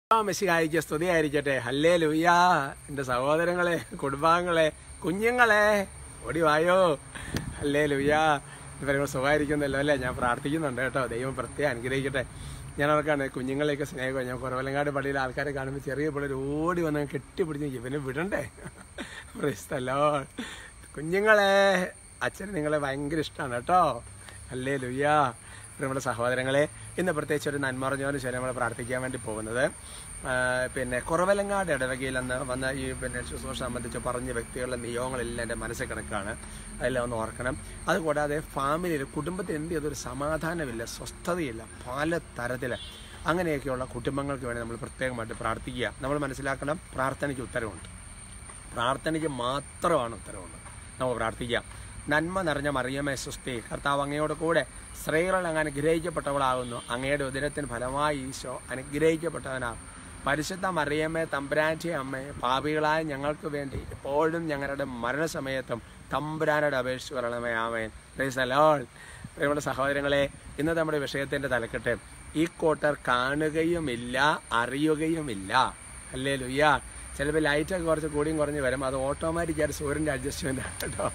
മെസ്സിഹായിക്ക് സ്തുതിയായിരിക്കട്ടെ ഹല്ലേ ലുയ്യാ എന്റെ സഹോദരങ്ങളെ കുടുംബാംഗങ്ങളെ കുഞ്ഞുങ്ങളെ ഓടി വായോ ഹല്ലേ ലുയ്യാ ഇവരെ സുഖമായിരിക്കുന്നല്ലോ അല്ലേ ഞാൻ പ്രാർത്ഥിക്കുന്നുണ്ട് കേട്ടോ ദൈവം പ്രത്യേകം അനുഗ്രഹിക്കട്ടെ ഞാൻ ഓർക്കാണ് കുഞ്ഞുങ്ങളെയൊക്കെ സ്നേഹം ഞാൻ കുറവലങ്ങാട് പള്ളിയിൽ ആൾക്കാരെ കാണുമ്പോൾ ചെറിയ പിള്ളേർ ഓടി വന്ന് കെട്ടിപ്പിടിച്ച് ഇവന് വിടണ്ടേ പ്രൈസ്തല്ലോ കുഞ്ഞുങ്ങളെ അച്ഛന് നിങ്ങളെ ഭയങ്കര ഇഷ്ടമാണ് കേട്ടോ അല്ലേ ലുയ്യാ നമ്മുടെ സഹോദരങ്ങളെ ഇന്ന് പ്രത്യേകിച്ച് ഒരു നന്മറിഞ്ഞവന് ശരി നമ്മൾ പ്രാർത്ഥിക്കാൻ വേണ്ടി പോകുന്നത് ആ, പിന്നെ കുറവലങ്ങാട് ഇടവകയിൽ അന്ന് വന്ന ഈ പിന്നെ ശുശ്രൂഷ സംബന്ധിച്ച് പറഞ്ഞ വ്യക്തികളുടെ നിയോഗങ്ങളെല്ലാം എൻ്റെ മനസ്സിൽ കിടക്കാണ് അതെല്ലാം ഒന്ന് ഓർക്കണം അതുകൂടാതെ ഫാമിലിയിൽ കുടുംബത്തിൽ എന്ത് ചെയ്തൊരു സമാധാനമില്ല സ്വസ്ഥതയില്ല പല തരത്തിൽ അങ്ങനെയൊക്കെയുള്ള കുടുംബങ്ങൾക്ക് വേണ്ടി നമ്മൾ പ്രത്യേകമായിട്ട് പ്രാർത്ഥിക്കുക നമ്മൾ മനസ്സിലാക്കണം പ്രാർത്ഥനയ്ക്ക് ഉത്തരവുണ്ട് പ്രാർത്ഥനയ്ക്ക് മാത്രമാണ് ഉത്തരവുള്ളത് നമുക്ക് പ്രാർത്ഥിക്കാം നന്മ നിറഞ്ഞ മറിയമേ സുസ്തി കർത്താവ് അങ്ങയോട് കൂടെ സ്ത്രീകൾ അങ്ങ് അനുഗ്രഹിക്കപ്പെട്ടവളാകുന്നു അങ്ങയുടെ ഉദരത്തിന് ഫലമായി ഈശോ അനുഗ്രഹിക്കപ്പെട്ടവനാകും പരിശുദ്ധ മറിയമ്മേ തമ്പുരാൻ്റെ അമ്മയെ പാപികളായ ഞങ്ങൾക്ക് വേണ്ടി എപ്പോഴും ഞങ്ങളുടെ മരണസമയത്തും തമ്പുരാനോട് അപേക്ഷിച്ച് വരണമേ ആമേൻ Praise the Lord. പ്രിയമുള്ള സഹോദരങ്ങളെ ഇന്നത്തെ നമ്മുടെ വിഷയത്തിന്റെ തലക്കെട്ട് ഈ കൂട്ടർ കാണുകയുമില്ല അറിയുകയുമില്ല അല്ലേ ലുയ്യ ചിലപ്പോൾ ലൈറ്റൊക്കെ കുറച്ച് കൂടിയും കുറഞ്ഞ് വരും അത് ഓട്ടോമാറ്റിക്കായിട്ട് സൂര്യൻ്റെ അഡ്ജസ്റ്റ്മെൻ്റ് ആണ് കേട്ടോ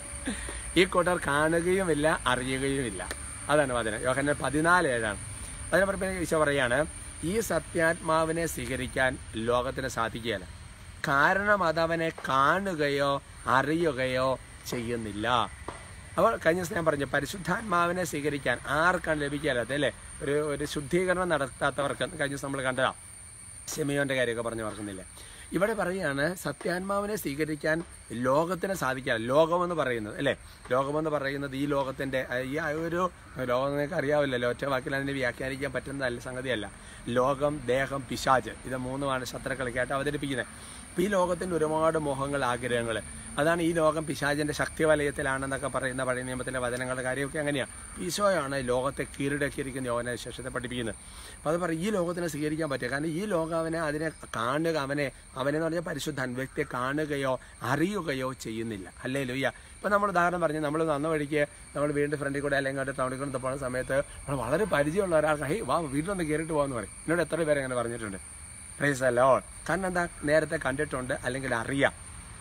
ഈ കൂട്ടർ കാണുകയുമില്ല അറിയുകയുമില്ല അതാണ് വചനം യോഹന്നെ പതിനാല് ഏഴാണ് അതിനെ പറഞ്ഞ ഈശോ പറയാണ് ഈ സത്യാത്മാവിനെ സ്വീകരിക്കാൻ ലോകത്തിന് സാധിക്കുകയില്ല കാരണം അതവനെ കാണുകയോ അറിയുകയോ ചെയ്യുന്നില്ല അപ്പോൾ കഴിഞ്ഞ ദിവസം ഞാൻ പറഞ്ഞു പരിശുദ്ധാത്മാവിനെ സ്വീകരിക്കാൻ ആർക്കാണ് ലഭിക്കാത്തത് അല്ലേ ഒരു ഒരു ശുദ്ധീകരണം നടത്താത്തവർക്ക് കഴിഞ്ഞ ദിവസം നമ്മൾ കണ്ടതാ ഷെമിയോന്റെ കാര്യമൊക്കെ പറഞ്ഞു ഓർക്കുന്നില്ല ഇവിടെ പറയുകയാണ് സത്യാത്മാവിനെ സ്വീകരിക്കാൻ ലോകത്തിന് സാധിക്കാറ് ലോകമെന്ന് പറയുന്നത് അല്ലേ ലോകമെന്ന് പറയുന്നത് ഈ ലോകത്തിന്റെ അഹ് ഈ ആ ഒരു ലോകം നിങ്ങൾക്ക് അറിയാവില്ലല്ലോ ഒറ്റ വാക്കിൽ അതിനെ വ്യാഖ്യാനിക്കാൻ പറ്റുന്നതല്ല സംഗതിയല്ല ലോകം ദേഹം പിശാജ് ഇത് മൂന്നുമാണ് ശത്രുക്കളൊക്കെയായിട്ട് അവതരിപ്പിക്കുന്നത് അപ്പൊ ഈ ലോകത്തിന്റെ ഒരുപാട് മോഹങ്ങൾ ആഗ്രഹങ്ങൾ അതാണ് ഈ ലോകം പിശാചിന്റെ ശക്തി വലയത്തിലാണെന്നൊക്കെ പറയുന്ന പഴയ നിയമത്തിലെ വചനങ്ങളുടെ കാര്യമൊക്കെ അങ്ങനെയാണ് ഈശോയാണ് ഈ ലോകത്തെ കീഴടക്കിയിരിക്കുന്ന യോഹന ശേഷത്തെ പഠിപ്പിക്കുന്നത് അപ്പൊ അത് പറയും ഈ ലോകത്തിനെ സ്വീകരിക്കാൻ പറ്റുക കാരണം ഈ ലോകം അവനെ അതിനെ കാണുക അവനെ അവനെ എന്ന് പറഞ്ഞാൽ പരിശുദ്ധൻ വ്യക്തിയെ കാണുകയോ അറിയുകയോ ചെയ്യുന്നില്ല അല്ലേ ലുയ്യ ഇപ്പൊ നമ്മൾ ഉദാഹരണം പറഞ്ഞു നമ്മൾ നന്ന വഴിക്ക് നമ്മൾ വീണ്ടും ഫ്രണ്ടിൽ കൂടെ അല്ലെങ്കിൽ അങ്ങോട്ട് ടൗണിൽ കൂടെ പോകുന്ന സമയത്ത് നമ്മൾ വളരെ പരിചയമുള്ള ഒരാൾക്ക് ഹേ വാ വീട്ടിലൊന്ന് കയറിയിട്ട് പോകാന്ന് പറയും എന്നോട് എത്ര പേര് അങ്ങനെ പറഞ്ഞിട്ടുണ്ട് പ്രൈസ് അലോൺ കാരണം എന്താ നേരത്തെ കണ്ടിട്ടുണ്ട് അല്ലെങ്കിൽ അറിയാം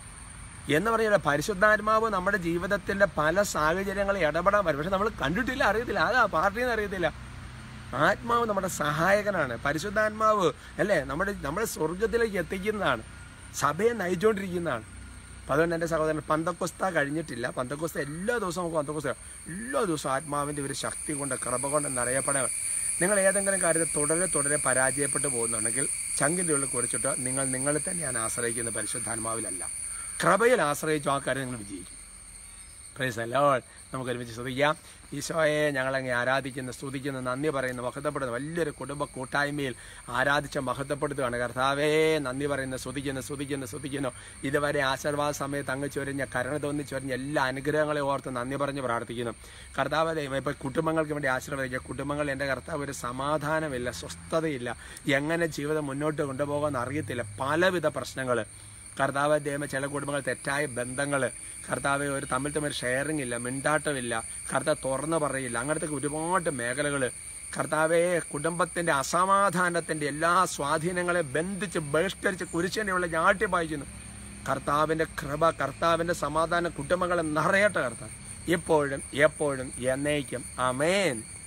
എന്ന് പറയുന്നത് പരിശുദ്ധാത്മാവ് നമ്മുടെ ജീവിതത്തിന്റെ പല സാഹചര്യങ്ങളിൽ ഇടപെടാൻ വരും പക്ഷെ നമ്മൾ കണ്ടിട്ടില്ല അറിയത്തില്ല അതാ പാർട്ടിന്ന് അറിയത്തില്ല ആത്മാവ് നമ്മുടെ സഹായകനാണ് പരിശുദ്ധാത്മാവ് അല്ലേ നമ്മുടെ നമ്മളെ സ്വർഗത്തിലേക്ക് എത്തിക്കുന്നതാണ് സഭയെ നയിച്ചുകൊണ്ടിരിക്കുന്നതാണ് അപ്പൊ അതുകൊണ്ട് എൻ്റെ സഹോദരൻ പന്തക്കുസ്ത കഴിഞ്ഞിട്ടില്ല പന്തക്കുസ്ത എല്ലാ ദിവസവും നമുക്ക് പന്തക്കുസ്ത എല്ലാ ദിവസവും ആത്മാവിന്റെ ഒരു ശക്തി കൊണ്ട് കൃപ കൊണ്ട് നിറയപ്പെടാൻ നിങ്ങൾ ഏതെങ്കിലും കാര്യത്തിൽ തുടരെ തുടരെ പരാജയപ്പെട്ടു പോകുന്നുണ്ടെങ്കിൽ ചങ്കിൻ്റെ ഉള്ളിൽ കുറിച്ചിട്ട് നിങ്ങൾ നിങ്ങളിൽ തന്നെയാണ് ആശ്രയിക്കുന്ന പരിശുദ്ധാത്മാവിലല്ല കൃപയിൽ ആശ്രയിച്ചു ആ കാര്യം നിങ്ങൾ വിജയിക്കും പ്രൈസ് അലോൾ നമുക്ക് ഒരുമിച്ച് സ്തുതിക്കാം ഈശോയെ ഞങ്ങളങ്ങ് ആരാധിക്കുന്ന സ്തുതിക്കുന്ന നന്ദി പറയുന്ന മഹത്വപ്പെടുന്ന വലിയൊരു കുടുംബ കൂട്ടായ്മയിൽ ആരാധിച്ച മഹത്വപ്പെടുത്തുകയാണ് കർത്താവേ നന്ദി പറയുന്ന സ്തുതിക്കുന്നു സ്തുതിക്കുന്നു സ്തുതിക്കുന്നു ഇതുവരെ ആശീർവാദ സമയത്ത് അങ്ങ് ചൊരിഞ്ഞ കരുണ തോന്നി ചൊരിഞ്ഞ എല്ലാ അനുഗ്രഹങ്ങളെ ഓർത്ത് നന്ദി പറഞ്ഞ് പ്രാർത്ഥിക്കുന്നു കർത്താവ് ദൈവം ഇപ്പൊ കുടുംബങ്ങൾക്ക് വേണ്ടി ആശീർവദിക്കുക കുടുംബങ്ങൾ എൻ്റെ കർത്താവ് ഒരു സമാധാനമില്ല സ്വസ്ഥതയില്ല എങ്ങനെ ജീവിതം മുന്നോട്ട് കൊണ്ടുപോകാമെന്ന് അറിയത്തില്ല പലവിധ പ്രശ്നങ്ങൾ കർത്താവ് ദൈവം ചില കുടുംബങ്ങൾ തെറ്റായ ബന്ധങ്ങൾ കർത്താവ് ഒരു തമ്മിൽ തമ്മിൽ ഷെയറിംഗ് ഇല്ല മിണ്ടാട്ടമില്ല കർത്താവ് തുറന്നു പറയില്ല അങ്ങനത്തെ ഒരുപാട് മേഖലകൾ കർത്താവെ കുടുംബത്തിന്റെ അസമാധാനത്തിന്റെ എല്ലാ സ്വാധീനങ്ങളെ ബന്ധിച്ച് ബഹിഷ്കരിച്ച് കുരിശനെയുള്ള ഞാട്ടി പായിക്കുന്നു കർത്താവിന്റെ കൃപ കർത്താവിന്റെ സമാധാന കുടുംബങ്ങളെ നിറയട്ടെ കർത്താവ് ഇപ്പോഴും എപ്പോഴും എന്നേക്കും അമേൻ